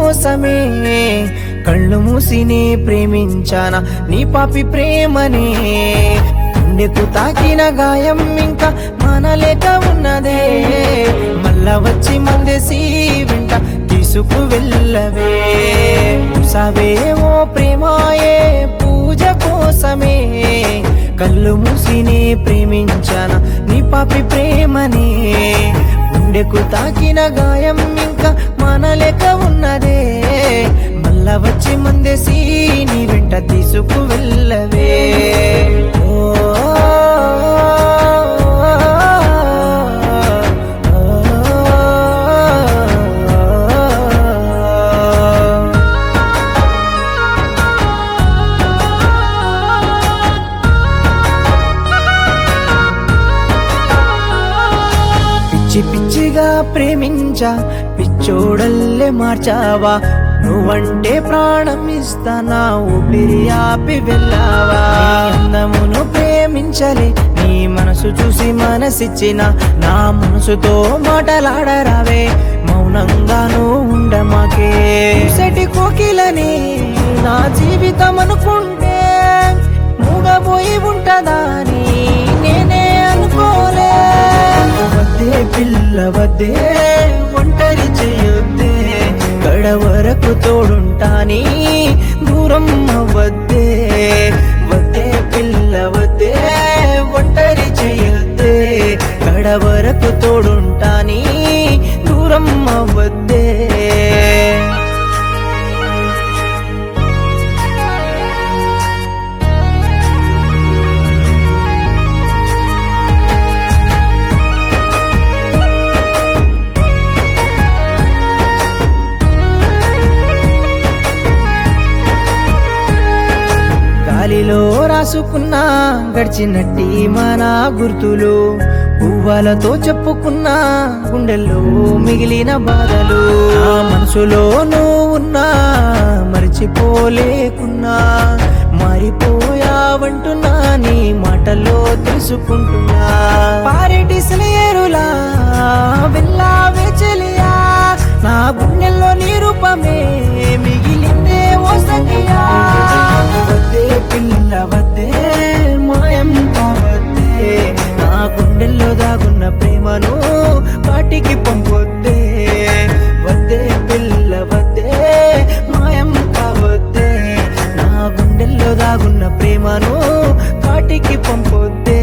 కోసమే కళ్ళు మూసినే ప్రేమించానా నీ పాపి ప్రేమనే గుండెకు తాకిన గాయం ఇంకా మనలేక ఉన్నదే మళ్ళా వచ్చి మందేసి వెంట తీసుకు వెళ్ళవే సావే ఓ ప్రేమాయే పూజ కోసమే కళ్ళు మూసినే ప్రేమించాన నీ పాపి ప్రేమనే గుండెకు తాకిన గాయం ఇంకా మనలేక ఉన్నదే మళ్ళా వచ్చి మందేసి నీ వెంట తీసుకు వెళ్ళవే ఓ పిచ్చి పిచ్చిగా ప్రేమించా పిచ్చోడల్లే మార్చావా నువ్వంటే ప్రాణం ఇస్తానా ఊపిరి ఆపి వెళ్ళావా నీ అందమును ప్రేమించలే నీ మనసు చూసి మనసిచ్చిన నా మనసుతో మాటలాడరావే మౌనంగాను ఉండమాకే సెటి కోకిలని నా జీవితం అనుకుంటే మూగబోయి ఉంటదా అని నేనే అనుకోలే వద్దే పిల్ల వద్దే ఒంటరి చేయొద్దే కడ వరకు తోడుంటాని దూరం అవ్వద్దే వద్దే పిల్ల వద్దే ఒంటరి చేయొద్దే కడ వరకు తోడుంటాని దూరం అవ్వద్దే గాలిలో రాసుకున్న గడిచినట్టి మన గుర్తులు పువ్వాలతో చెప్పుకున్న గుండెల్లో మిగిలిన బాధలు నా మనసులో నువ్వు ఉన్నా మర్చిపోలేకున్నా మారిపోయావంటున్నా నీ మాటల్లో తెలుసుకుంటున్నా పారెటి సెలయేరులా వెళ్ళావే చెలియా నా గుండెల్లో నీ రూపమే మిగిలిందే ఓ సఖియా వద్దే పిల్ల వద్దే మాయం కావద్దే నా గుండెల్లో దాగున్న ప్రేమను పాటికి పంపొద్దే వద్దే పిల్ల వద్దే మాయం కావద్దే నా గుండెల్లో దాగున్న ప్రేమను కాటికి పంపొద్దే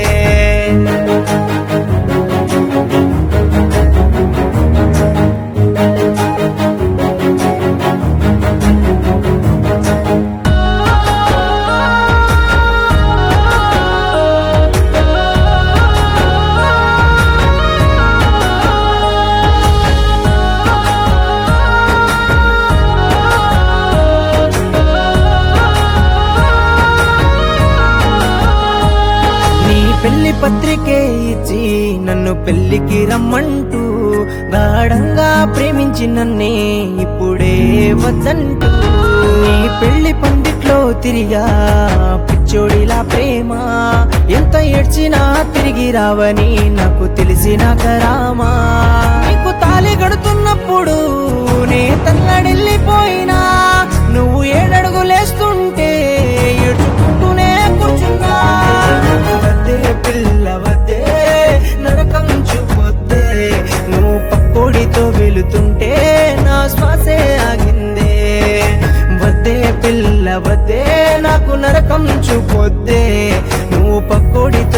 నీ పెళ్లి పత్రికే ఇచ్చి నన్ను పెళ్లికి రమ్మంటూ గాఢంగా ప్రేమించి నన్నే ఇప్పుడే వద్దంటూ నీ పెళ్లి పందిట్లో తిరిగా పిచ్చోడిలా ప్రేమ ఎంత ఏడ్చినా తిరిగి రావని నాకు తెలిసిన కరామా నీకు తాళి గడుతున్నప్పుడు నే తల్లడిల్లిపోయినా నువ్వు ఏడడుగులేస్తుంటే ఏడ్చుకుంటూనే కూర్చున్నా వద్దే పిల్ల వద్దే నరకం చూపొద్దే నువ్వు పక్కోడితో వెళుతుంటే నా శ్వాసే ఆగిందే వద్దే పిల్ల వద్దే నాకు నరకం చూపొద్దే నువ్వు పక్కోడితో